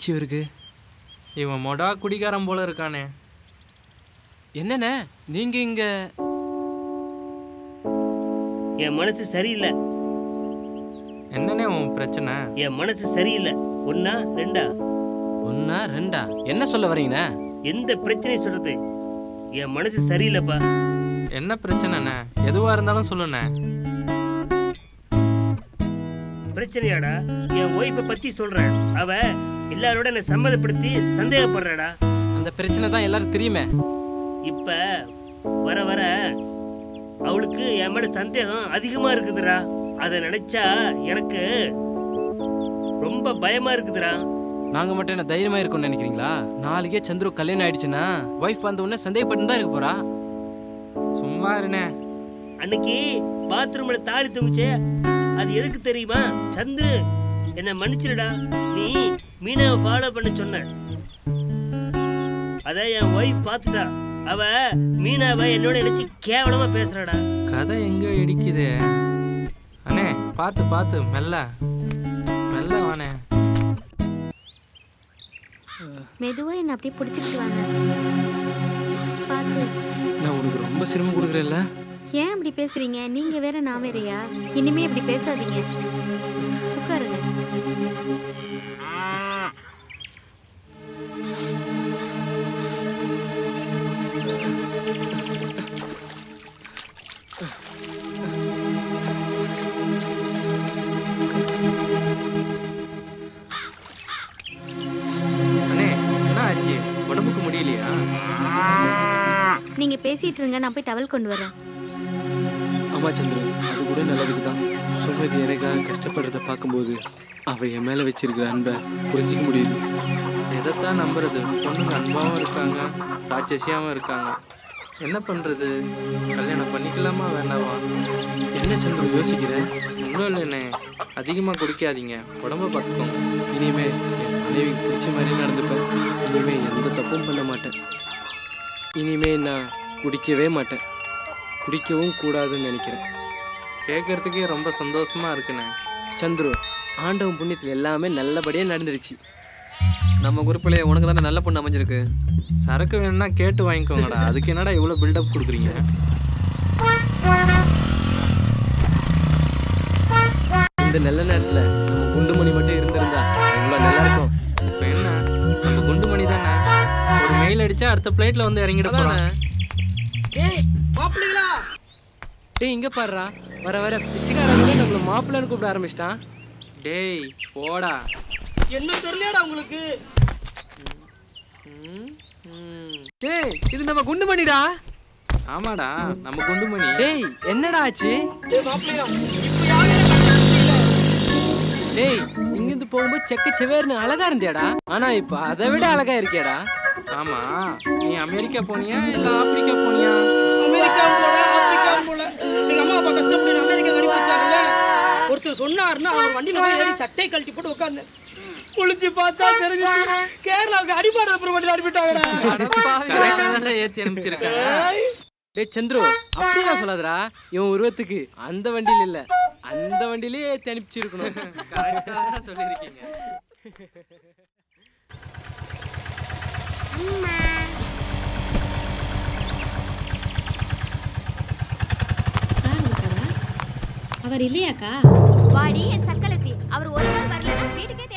என்னாச்சு இவருக்கு இவன் மொடா குடிகாரன் போல இருக்கானே என்னண்ணே நீங்க இங்க என் மனசு சரியில்லை என்னண்ணே உன் பிரச்சனை என் மனசு சரியில்லை ஒன்னா ரெண்டா ஒன்னா ரெண்டா என்ன சொல்ல வரீங்கண்ணே எந்த பிரச்சனையும் சொல்றது என் மனசு சரியில்லைப்பா என்ன பிரச்சனைண்ணே எதுவா இருந்தாலும் சொல்லுண்ணே பிரச்சனையாடா என் ஒய்ஃபை பத்தி சொல்றேன் அவ எல்லாரோட என்னை சம்மதப்படுத்தி சந்தேகப்படுறாடா அந்த பிரச்சனை தான் எல்லாரும் தெரியுமே இப்ப வர வர அவளுக்கு என் மேல சந்தேகம் அதிகமா இருக்குதுடா அதை நினைச்சா எனக்கு ரொம்ப பயமா இருக்குதுடா நாங்க மட்டும் என்ன தைரியமா இருக்கும்னு நினைக்கிறீங்களா நாளைக்கே சந்துரு கல்யாணம் ஆயிடுச்சுன்னா ஒய்ஃப் வந்த உடனே சந்தேகப்பட்டு தான் இருக்க போறா சும்மா இருண்ணே அன்னைக்கு பாத்ரூம்ல தாலி தொங்குச்சே அது எதுக்கு தெரியுமா சந்து என்ன மன்னிச்சிருடா நீ மீனாவை ஃபாலோ பண்ண சொன்ன அத என் ஒய்ஃப் பார்த்துட்டா அவ மீனாவை என்னோட நினைச்சு கேவலமா பேசுறாடா கதை எங்க இடிக்குது அண்ணே பார்த்து பார்த்து மெல்ல மெல்ல வாண்ணே மெதுவா என்ன அப்படியே பிடிச்சிட்டு வாங்க பார்த்து நான் உனக்கு ரொம்ப சிரமம் கொடுக்குறேன்ல ஏன் அப்படி பேசுறீங்க நீங்க வேற நான் வேறயா இனிமே இப்படி பேசாதீங்க உட்காருங்க அண்ணே என்ன ஆச்சு உடம்புக்கு முடியலையா நீங்க பேசிட்டு இருங்க நான் போய் டவல் கொண்டு வரேன் ஆமா சந்துரு அது கூட நல்லதுக்கு தான் சுமதி எனக்காக கஷ்டப்படுறத பார்க்கும்போது அவ என் மேல வச்சிருக்கிற அன்பை புரிஞ்சிக்க முடியுது எதைத்தான் நம்புறது பொண்ணுங்க அன்பாவும் இருக்காங்க ராட்சசியாவும் இருக்காங்க என்ன பண்றது கல்யாணம் பண்ணிக்கலாமா வேண்டாமா என்ன சந்துரு யோசிக்கிற ஒன்றும் இல்லைண்ணே அதிகமாக குடிக்காதீங்க உடம்ப பார்த்துக்கோங்க இனிமே என் மனைவிக்கு பிடிச்ச மாதிரி நடந்துப்பேன் இனிமே எந்த தப்பும் பண்ண மாட்டேன் இனிமே நான் குடிக்கவே மாட்டேன் குடிக்கவும் கூடாதுன்னு நினைக்கிறேன் கேட்கறதுக்கே ரொம்ப சந்தோஷமா இருக்குண்ணே சந்துரு ஆண்டவன் புண்ணியத்தில் எல்லாமே நல்லபடியாக நடந்துடுச்சு நம்ம குரூப்ல உனக்கு தானே நல்ல பொண்ணு அமைஞ்சிருக்கு சரக்கு வேணும்னா கேட்டு வாங்கிக்கோங்கடா அதுக்கு என்னடா இவ்வளோ பில்டப் கொடுக்குறீங்க இந்த நல்ல நேரத்தில் நம்ம குண்டுமணி மட்டும் இருந்திருந்தா எவ்வளோ நல்லா இருக்கும் இப்போ என்ன நம்ம குண்டு மணி தானே ஒரு மெயில் அடிச்சா அடுத்த பிளைட்ல வந்து இறங்கிட போறோம் டேய் இங்க பாருடா வர வர பிச்சைக்காரங்க நம்மள மாப்பிள்ளைன்னு கூப்பிட ஆரம்பிச்சிட்டான் டேய் போடா என்ன தெரியலடா உங்களுக்கு டேய் இது நம்ம குண்டு பண்ணிடா ஆமாடா நம்ம குண்டு மணி டேய் என்னடா ஆச்சு டேய் இங்கிருந்து போகும்போது செக்க செவேர்னு அழகா இருந்தியாடா ஆனா இப்ப அதை விட அழகா இருக்கியாடா ஆமா நீ அமெரிக்கா போனியா இல்ல ஆப்பிரிக்கா போனியா அமெரிக்கா போல ஆப்பிரிக்கா போல எங்க அம்மா அப்பா கஷ்டப்பட்டு அமெரிக்கா அனுப்பி வச்சாங்கல்ல ஒருத்தர் சொன்னாருன்னா அவர் வண்டியில போய் ஏறி சட்டை கழட்டி போட்டு உட்கார்ந்தேன் குளிச்சு பார்த்தா தெரிஞ்சு கேரளாவுக்கு அடிபாடு அப்புறம் வண்டியில் அனுப்பிட்டாங்கடா கரெக்டா தான் ஏத்தி அனுப்பிச்சிருக்காங்க டேய் சந்துரு அப்படியெல்லாம் சொல்லாதடா இவன் உருவத்துக்கு அந்த வண்டியில இல்ல அந்த வண்டியிலே ஏத்தி அனுப்பிச்சிருக்கணும் கரெக்டா தான் சொல்லியிருக்கீங்க சார் இருக்காரா அவர் இல்லையாக்கா வாடி என் சக்கலத்தி அவர் ஒரு நாள் வரலன்னா வீட்டுக்கே